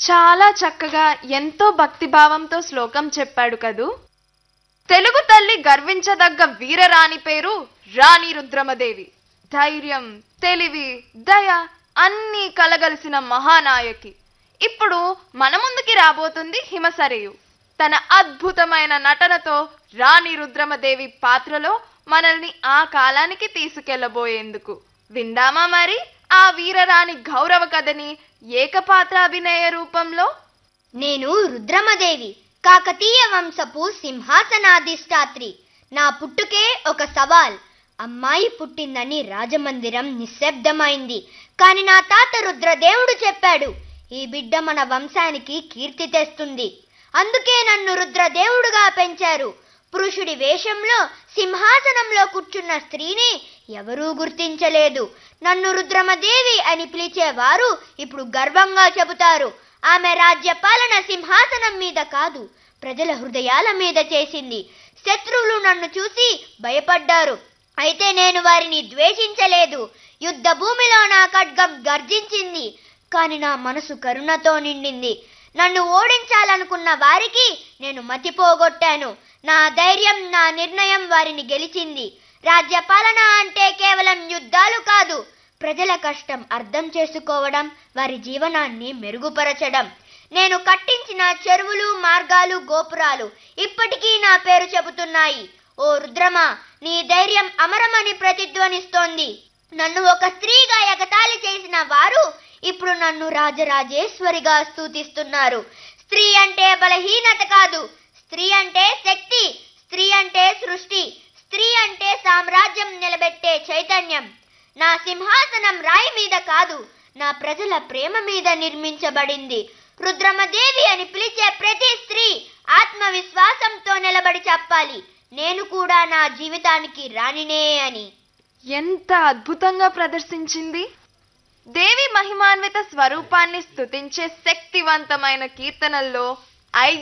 చాలా చక్కగా ఎంతో భక్తిభావంతో శ్లోకం చెప్పాడు కదూ తెలుగు తల్లి గర్వించదగ్గ వీరరాణి పేరు రాణి రుద్రమదేవి ధైర్యం తెలివి దయ అన్నీ కలగలిసిన మహానాయకి ఇప్పుడు మన ముందుకి రాబోతుంది హిమసరేయు తన అద్భుతమైన నటనతో రాణి రుద్రమదేవి పాత్రలో మనల్ని ఆ కాలానికి తీసుకెళ్లబోయేందుకు విందామా మరి ఆ వీరరాణి గౌరవ కథని ఏకపాత్రాభినయ రూపంలో నేను రుద్రమదేవి కాకతీయ వంశపు సింహాసనాధిష్టాత్రి నా పుట్టుకే ఒక సవాల్ అమ్మాయి పుట్టిందని రాజమందిరం నిశ్శబ్దమైంది కాని నా తాత రుద్రదేవుడు చెప్పాడు ఈ బిడ్డ మన వంశానికి కీర్తి తెస్తుంది అందుకే నన్ను రుద్రదేవుడుగా పెంచారు పురుషుడి వేషంలో సింహాసనంలో కూర్చున్న స్త్రీని ఎవరూ గుర్తించలేదు నన్ను రుద్రమదేవి అని పిలిచేవారు ఇప్పుడు గర్వంగా చెబుతారు ఆమె రాజ్యపాలన సింహాసనం మీద కాదు ప్రజల హృదయాల మీద చేసింది శత్రువులు నన్ను చూసి భయపడ్డారు అయితే నేను వారిని ద్వేషించలేదు యుద్ధ భూమిలో నా ఖడ్గం గర్జించింది కాని నా మనసు కరుణతో నిండింది నన్ను ఓడించాలనుకున్న వారికి నేను మతిపోగొట్టాను నా ధైర్యం నా నిర్ణయం వారిని గెలిచింది రాజ్యపాలన అంటే కేవలం యుద్ధాలు కాదు ప్రజల కష్టం అర్థం చేసుకోవడం వారి జీవనాన్ని మెరుగుపరచడం నేను కట్టించిన చెరువులు మార్గాలు గోపురాలు ఇప్పటికీ నా పేరు చెబుతున్నాయి ఓ రుద్రమా నీ ధైర్యం అమరమని ప్రతిధ్వనిస్తోంది నన్ను ఒక స్త్రీగా ఎగతాళి చేసిన వారు ఇప్పుడు నన్ను రాజరాజేశ్వరిగా స్తుతిస్తున్నారు స్త్రీ అంటే బలహీనత కాదు స్త్రీ అంటే శక్తి స్త్రీ అంటే సృష్టి స్త్రీ అంటే సామ్రాజ్యం నిలబెట్టే చైతన్యం నా సింహాసనం రాయి మీద కాదు నా ప్రజల ప్రేమ మీద నిర్మించబడింది రుద్రమదేవి అని పిలిచే ప్రతి స్త్రీ ఆత్మవిశ్వాసంతో నిలబడి చెప్పాలి నేను కూడా నా జీవితానికి రానినే అని ఎంత అద్భుతంగా ప్రదర్శించింది దేవి మహిమాన్విత స్వరూపాన్ని స్తుతించే శక్తివంతమైన కీర్తనల్లో ఐ